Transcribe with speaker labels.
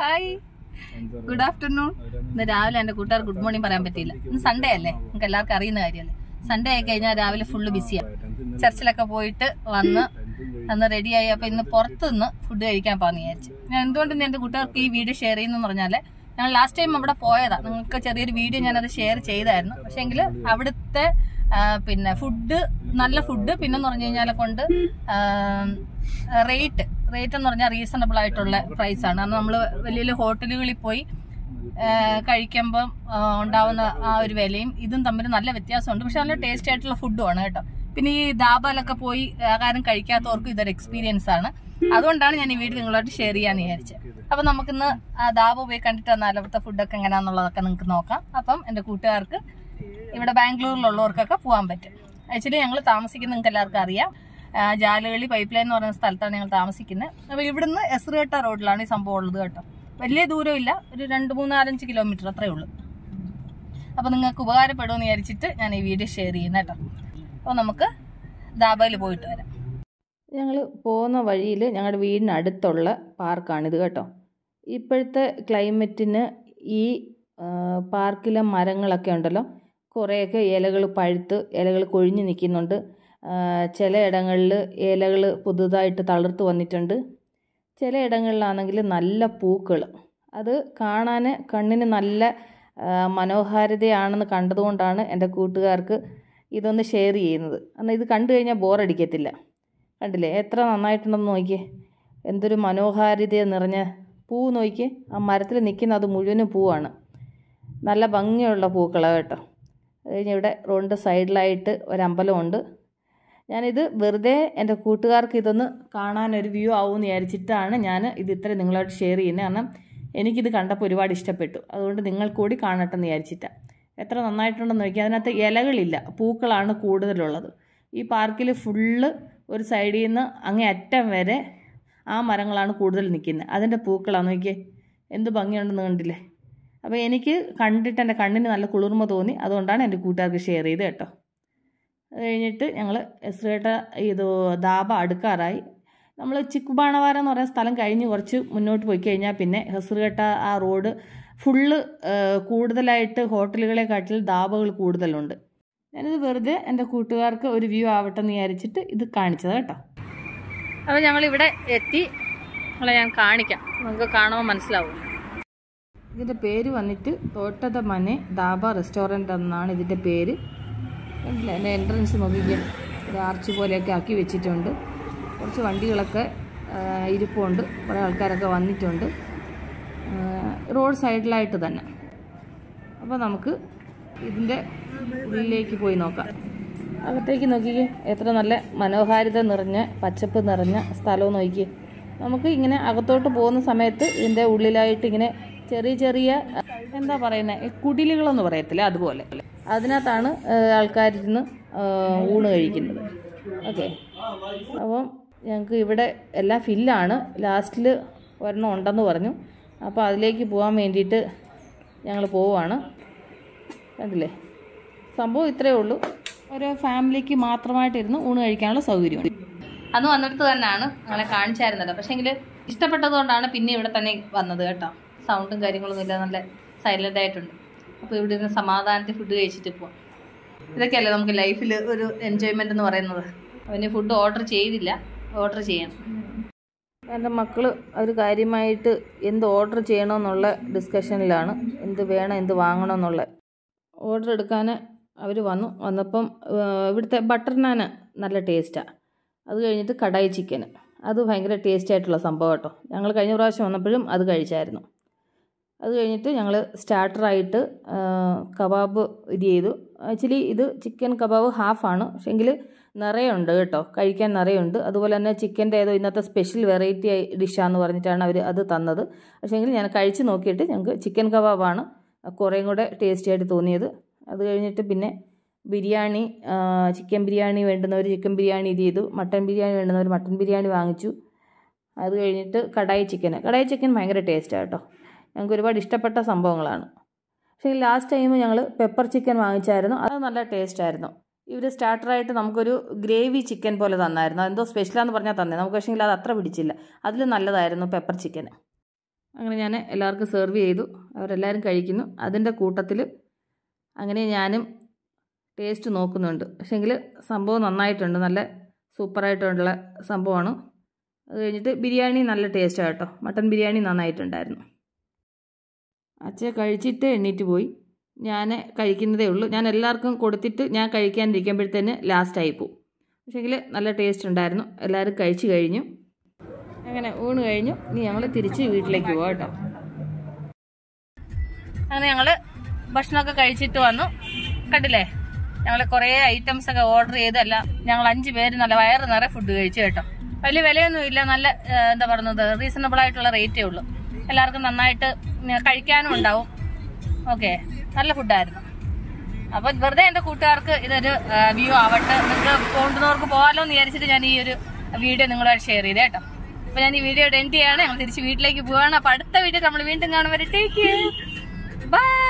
Speaker 1: hi good afternoon ഇന്ന് രാവിലെ എന്റെ കൂട്ടുകാർ ഗുഡ് മോർണിംഗ് പറയാൻ പറ്റിയില്ല ഇന്ന് സൺഡേ അല്ലേ നമുക്ക് എല്ലാവർക്കും അറിയുന്ന കാര്യമല്ലേ സൺഡേ ആയി കഴിഞ്ഞാൽ രാവിലെ ഫുള്ള് ബിസിയാണ് ചർച്ചിലൊക്കെ പോയിട്ട് വന്ന് അന്ന് റെഡിയായി അപ്പൊ ഇന്ന് പുറത്ത് നിന്ന് ഫുഡ് കഴിക്കാൻ പോകാന്ന് വിചാരിച്ചു ഞാൻ എന്തുകൊണ്ട് ഇന്ന് എന്റെ കൂട്ടുകാർക്ക് ഈ വീഡിയോ ഷെയർ ചെയ്യുന്നു പറഞ്ഞാല് ഞങ്ങൾ ലാസ്റ്റ് ടൈം അവിടെ പോയതാ നിങ്ങൾക്ക് ചെറിയൊരു വീഡിയോ ഞാനത് ഷെയർ ചെയ്തായിരുന്നു പക്ഷെങ്കിൽ അവിടുത്തെ ആ, പിന്നെ ഫുഡ് നല്ല ഫുഡ് പിന്നെന്ന് പറഞ്ഞു കഴിഞ്ഞാൽ കൊണ്ട് റേറ്റ് റേറ്റ് എന്ന് പറഞ്ഞാൽ റീസണബിൾ ആയിട്ടുള്ള പ്രൈസ് ആണ് കാരണം നമ്മൾ വലിയ വലിയ ഹോട്ടലുകളിൽ പോയി ആ, കഴിക്കുമ്പം ആ, ഉണ്ടാവുന്ന ആ ഒരു വിലയും ഇതും തമ്മിൽ നല്ല വ്യത്യാസമുണ്ട് പക്ഷെ നല്ല ടേസ്റ്റ് ആയിട്ടുള്ള ഫുഡുമാണ് കേട്ടോ പിന്നെ ഈ ദാബാലൊക്കെ പോയി ആഹാരം കഴിക്കാത്തവർക്ക് ഇതൊരു എക്സ്പീരിയൻസ് ആണ് അതുകൊണ്ടാണ് ഞാൻ ഈ വീഡിയോ നിങ്ങളായിട്ട് ഷെയർ ചെയ്യാന്ന് വിചാരിച്ചത് അപ്പൊ നമുക്കിന്ന് ആ ദാബ പോയി കണ്ടിട്ട് വന്നാൽ അവിടുത്തെ ഫുഡൊക്കെ എങ്ങനെയാന്നുള്ളതൊക്കെ നിങ്ങൾക്ക് നോക്കാം അപ്പം എന്റെ കൂട്ടുകാർക്ക് ഇവിടെ ബാംഗ്ലൂരിലുള്ളവർക്കൊക്കെ പോകാൻ പറ്റും ആക്ച്വലി ഞങ്ങൾ താമസിക്കുന്നത് നിങ്ങൾക്ക് എല്ലാവർക്കും അറിയാം ആ, ജാലകളി പൈപ്പ് ലൈൻ എന്ന് പറയുന്ന സ്ഥലത്താണ് ഞങ്ങൾ താമസിക്കുന്നത് അപ്പോൾ ഇവിടുന്ന് എസ്രേട്ട റോഡിലാണ് ഈ സംഭവം ഉള്ളത് കേട്ടോ വലിയ ദൂരമില്ല ഒരു രണ്ട് മൂന്ന് നാലഞ്ച് കിലോമീറ്റർ അത്രേ ഉള്ളൂ അപ്പോൾ നിങ്ങൾക്ക് ഉപകാരപ്പെടുമെന്ന് വിചാരിച്ചിട്ട് ഞാൻ ഈ വീഡിയോ ഷെയർ ചെയ്യുന്ന കേട്ടോ അപ്പോൾ നമുക്ക് ദാബയിൽ പോയിട്ട് വരാം
Speaker 2: ഞങ്ങൾ പോകുന്ന വഴിയിൽ ഞങ്ങളുടെ വീടിനടുത്തുള്ള പാർക്കാണിത് കേട്ടോ ഇപ്പോഴത്തെ ക്ലൈമറ്റിന് ഈ ആ, പാർക്കിലെ മരങ്ങളൊക്കെ ഉണ്ടല്ലോ കുറേയൊക്കെ ഇലകൾ പഴുത്ത് ഇലകൾ കൊഴിഞ്ഞ് നിൽക്കുന്നുണ്ട് ആ, ചിലയിടങ്ങളിൽ ഇലകൾ പുതുതായിട്ട് തളിർത്ത് വന്നിട്ടുണ്ട് ചിലയിടങ്ങളിലാണെങ്കിൽ നല്ല പൂക്കൾ അത് കാണാൻ കണ്ണിന് നല്ല ആ, മനോഹാരിതയാണെന്ന് കണ്ടതുകൊണ്ടാണ് എൻ്റെ കൂട്ടുകാർക്ക് ഇതൊന്ന് ഷെയർ ചെയ്യുന്നത് എന്നാൽ ഇത് കണ്ടു കഴിഞ്ഞാൽ ബോറടിക്കത്തില്ല കണ്ടില്ലേ എത്ര നന്നായിട്ടുണ്ടെന്ന് നോക്കിയേ എന്തൊരു മനോഹാരിത നിറഞ്ഞ പൂ നോക്കിയേ ആ മരത്തിൽ നിൽക്കുന്ന അത് മുഴുവനും പൂവാണ് നല്ല ഭംഗിയുള്ള പൂക്കളാണ് കേട്ടോ അത് കഴിഞ്ഞ് ഇവിടെ റോഡിൻ്റെ സൈഡിലായിട്ട് ഒരമ്പലമുണ്ട് ഞാനിത് വെറുതെ എൻ്റെ കൂട്ടുകാർക്ക് ഇതൊന്ന് കാണാനൊരു വ്യൂ ആവുമെന്ന് വിചാരിച്ചിട്ടാണ് ഞാൻ ഇത് ഇത്ര നിങ്ങളായിട്ട് ഷെയർ ചെയ്യുന്നത് കാരണം എനിക്കിത് കണ്ടപ്പോൾ ഒരുപാട് ഇഷ്ടപ്പെട്ടു അതുകൊണ്ട് നിങ്ങൾ കൂടി കാണട്ടെ എന്ന് വിചാരിച്ചിട്ടാണ് എത്ര നന്നായിട്ടുണ്ടെന്ന് നോക്കി അതിനകത്ത് ഇലകളില്ല പൂക്കളാണ് കൂടുതലുള്ളത് ഈ പാർക്കിൽ ഫുള്ള് ഒരു സൈഡിൽ നിന്ന് അങ്ങേ അറ്റം വരെ ആ മരങ്ങളാണ് കൂടുതൽ നിൽക്കുന്നത് അതിൻ്റെ പൂക്കളാണ് നോക്കിയേ എന്ത് ഭംഗിയുണ്ടെന്ന് കണ്ടില്ലേ അപ്പോൾ എനിക്ക് കണ്ടിട്ട് എൻ്റെ കണ്ണിന് നല്ല കുളിർമ തോന്നി അതുകൊണ്ടാണ് എൻ്റെ കൂട്ടുകാർക്ക് ഷെയർ ചെയ്ത് കേട്ടോ അത് കഴിഞ്ഞിട്ട് ഞങ്ങൾ എസ്രേട്ട ഇത് ദാബ അടുക്കാറായി നമ്മൾ ചിക്കുബാണവാര എന്ന് പറയുന്ന സ്ഥലം കഴിഞ്ഞ് കുറച്ച് മുന്നോട്ട് പോയി കഴിഞ്ഞാൽ പിന്നെ ഹെസറുകെട്ട ആ റോഡ് ഫുള്ള് കൂടുതലായിട്ട് ഹോട്ടലുകളെ കാട്ടിൽ ദാബകൾ കൂടുതലുണ്ട് ഞാനിത് വെറുതെ എൻ്റെ കൂട്ടുകാർക്ക് ഒരു വ്യൂ ആവട്ടെ എന്ന് വിചാരിച്ചിട്ട് ഇത് കാണിച്ചത് കേട്ടോ
Speaker 1: അപ്പോൾ ഞങ്ങളിവിടെ എത്തി നിങ്ങളെ ഞാൻ കാണിക്കാം നിങ്ങൾക്ക് കാണുമ്പോൾ മനസ്സിലാവും
Speaker 2: ഇതിൻ്റെ പേര് വന്നിട്ട് തോട്ടത മനെ ദാബ റെസ്റ്റോറൻ്റ് എന്നാണ് ഇതിൻ്റെ പേര് കണ്ടില്ല എൻ്റെ എൻട്രൻസ് നോക്കിക്കാൻ ഒരു ആർച്ച് പോലെയൊക്കെ ആക്കി വെച്ചിട്ടുണ്ട് കുറച്ച് വണ്ടികളൊക്കെ ആ, ഇരിപ്പുണ്ട് കുറേ ആൾക്കാരൊക്കെ വന്നിട്ടുണ്ട് ആ, റോഡ് സൈഡിലായിട്ട് തന്നെ അപ്പോൾ നമുക്ക് ഇതിൻ്റെ ഉള്ളിലേക്ക് പോയി നോക്കാം അകത്തേക്ക് നോക്കിക്കേ എത്ര നല്ല മനോഹാരിത നിറഞ്ഞ പച്ചപ്പ് നിറഞ്ഞ സ്ഥലവും നോക്കിക്കേ നമുക്ക് ഇങ്ങനെ അകത്തോട്ട് പോകുന്ന സമയത്ത് ഇതിൻ്റെ ഉള്ളിലായിട്ട് ഇങ്ങനെ ചെറിയ ചെറിയ എന്താ പറയുന്നത് കുടിലുകളെന്ന് പറയത്തില്ല അതുപോലെ അതിനകത്താണ് ആൾക്കാരിരുന്ന് ഊണ് കഴിക്കുന്നത് ഓക്കെ അപ്പം ഞങ്ങൾക്ക് ഇവിടെ എല്ലാം ഫില്ലാണ് ലാസ്റ്റിൽ ഒരെണ്ണം ഉണ്ടെന്ന് പറഞ്ഞു അപ്പോൾ അതിലേക്ക് പോകാൻ വേണ്ടിയിട്ട് ഞങ്ങൾ പോവുകയാണ് കണ്ടില്ലേ സംഭവം ഇത്രയേ ഉള്ളൂ ഓരോ ഫാമിലിക്ക് മാത്രമായിട്ടിരുന്ന് ഊണ് കഴിക്കാനുള്ള സൗകര്യമുണ്ട്
Speaker 1: അന്ന് വന്നിടത്ത് തന്നെയാണ് ഞങ്ങളെ കാണിച്ചായിരുന്നല്ലോ പക്ഷേങ്കിൽ ഇഷ്ടപ്പെട്ടതുകൊണ്ടാണ് പിന്നെ ഇവിടെ തന്നെ വന്നത് കേട്ടോ സൗണ്ടും കാര്യങ്ങളൊന്നും ഇല്ല നല്ല സൈലൻ്റ് ആയിട്ടുണ്ട് അപ്പോൾ ഇവിടെ ഇരുന്ന് സമാധാനത്തിൽ ഫുഡ് കഴിച്ചിട്ട് പോവാം ഇതൊക്കെയല്ലേ നമുക്ക് ലൈഫിൽ ഒരു എൻജോയ്മെൻ്റ് എന്ന് പറയുന്നത് അവന് ഫുഡ് ഓർഡർ ചെയ്തില്ല ഓർഡർ ചെയ്യണം
Speaker 2: എൻ്റെ മക്കൾ ഒരു കാര്യമായിട്ട് എന്ത് ഓർഡർ ചെയ്യണമെന്നുള്ള ഡിസ്കഷനിലാണ് എന്ത് വേണം എന്ത് വാങ്ങണം എന്നുള്ള ഓർഡർ എടുക്കാൻ അവർ വന്നു വന്നപ്പം ആ, ഇവിടുത്തെ ബട്ടർ നാൻ നല്ല ടേസ്റ്റാണ് അത് കഴിഞ്ഞിട്ട് കടായി ചിക്കൻ അത് ഭയങ്കര ടേസ്റ്റ് ആയിട്ടുള്ള സംഭവം കേട്ടോ ഞങ്ങൾ കഴിഞ്ഞ പ്രാവശ്യം വന്നപ്പോഴും അത് കഴിച്ചായിരുന്നു അത് കഴിഞ്ഞിട്ട് ഞങ്ങൾ സ്റ്റാർട്ടറായിട്ട് കബാബ് ഇത് ചെയ്തു ആക്ച്വലി ഇത് ചിക്കൻ കബാബ് ഹാഫാണ് പക്ഷെങ്കിൽ നിറയുണ്ട് കേട്ടോ കഴിക്കാൻ നിറയുണ്ട് അതുപോലെ തന്നെ ചിക്കൻ്റെ ഏതോ ഇന്നത്തെ സ്പെഷ്യൽ വെറൈറ്റി ഡിഷാന്ന് പറഞ്ഞിട്ടാണ് അവർ അത് തന്നത് പക്ഷേങ്കിൽ ഞാൻ കഴിച്ച് നോക്കിയിട്ട് ഞങ്ങൾക്ക് ചിക്കൻ കബാബാണ് കുറേയും കൂടെ ടേസ്റ്റി ആയിട്ട് തോന്നിയത് അത് കഴിഞ്ഞിട്ട് പിന്നെ ബിരിയാണി ആ, ചിക്കൻ ബിരിയാണി വേണ്ടുന്നവർ ചിക്കൻ ബിരിയാണി ഇത് ചെയ്തു മട്ടൻ ബിരിയാണി വേണ്ടുന്നവർ മട്ടൻ ബിരിയാണി വാങ്ങിച്ചു അത് കഴിഞ്ഞിട്ട് കടായി ചിക്കൻ കടായി ചിക്കൻ ഭയങ്കര ടേസ്റ്റാണ് കേട്ടോ ഞങ്ങൾക്ക് ഒരുപാട് ഇഷ്ടപ്പെട്ട സംഭവങ്ങളാണ് പക്ഷേ ലാസ്റ്റ് ടൈം ഞങ്ങൾ പെപ്പർ ചിക്കൻ വാങ്ങിച്ചായിരുന്നു അത് നല്ല ടേസ്റ്റായിരുന്നു ഇവർ സ്റ്റാർട്ടറായിട്ട് നമുക്കൊരു ഗ്രേവി ചിക്കൻ പോലെ തന്നായിരുന്നു എന്തോ സ്പെഷ്യലാന്ന് പറഞ്ഞാൽ തന്നെ നമുക്ക് പക്ഷേ അത് അത്ര പിടിച്ചില്ല അതിൽ നല്ലതായിരുന്നു പെപ്പർ ചിക്കൻ അങ്ങനെ ഞാൻ എല്ലാവർക്കും സെർവ് ചെയ്തു അവരെല്ലാവരും കഴിക്കുന്നു അതിൻ്റെ കൂട്ടത്തിൽ അങ്ങനെ ഞാനും ടേസ്റ്റ് നോക്കുന്നുണ്ട് പക്ഷേങ്കിൽ സംഭവം നന്നായിട്ടുണ്ട് നല്ല സൂപ്പറായിട്ടുള്ള സംഭവമാണ് അത് കഴിഞ്ഞിട്ട് ബിരിയാണി നല്ല ടേസ്റ്റാണ് കേട്ടോ മട്ടൻ ബിരിയാണി നന്നായിട്ടുണ്ടായിരുന്നു അച്ഛ കഴിച്ചിട്ട് എണ്ണീറ്റ് പോയി ഞാൻ കഴിക്കുന്നതേ ഉള്ളൂ ഞാൻ എല്ലാവർക്കും കൊടുത്തിട്ട് ഞാൻ കഴിക്കാനിരിക്കുമ്പോഴത്തേന് ലാസ്റ്റായി പോവും പക്ഷേങ്കിൽ നല്ല ടേസ്റ്റ് ഉണ്ടായിരുന്നു എല്ലാവരും കഴിച്ചു കഴിഞ്ഞു അങ്ങനെ ഊണ് കഴിഞ്ഞു ഇനി ഞങ്ങൾ തിരിച്ച് വീട്ടിലേക്ക് പോകാം കേട്ടോ
Speaker 1: അങ്ങനെ ഞങ്ങള് ഭക്ഷണമൊക്കെ കഴിച്ചിട്ട് വന്നു കണ്ടില്ലേ ഞങ്ങൾ കുറേ ഐറ്റംസ് ഒക്കെ ഓർഡർ ചെയ്തല്ല ഞങ്ങൾ അഞ്ച് പേര് നല്ല വയറ് നിറയെ ഫുഡ് കഴിച്ചു കേട്ടോ വലിയ വിലയൊന്നും ഇല്ല നല്ല ആ, എന്താ പറയുന്നത് റീസണബിൾ ആയിട്ടുള്ള റേറ്റേ ഉള്ളൂ എല്ലാവർക്കും നന്നായിട്ട് ഉം, കഴിക്കാനും ഉണ്ടാവും ഓക്കെ നല്ല ഫുഡായിരുന്നു അപ്പൊ വെറുതെ എന്റെ കൂട്ടുകാർക്ക് ഇതൊരു വ്യൂ ആവട്ടെ നിങ്ങൾക്ക് കൊണ്ടുന്നവർക്ക് പോകാലോ എന്ന് വിചാരിച്ചിട്ട് ഞാൻ ഈ ഒരു വീഡിയോ നിങ്ങളുമായിട്ട് ഷെയർ ചെയ്തേ കേട്ടോ അപ്പൊ ഞാൻ ഈ വീഡിയോ എൻഡ് ചെയ്യാണ് ഞങ്ങൾ തിരിച്ച് വീട്ടിലേക്ക് പോവാണ് അപ്പൊ അടുത്ത വീഡിയോ നമ്മൾ വീണ്ടും കാണും വരെ ടേക്ക് ബൈ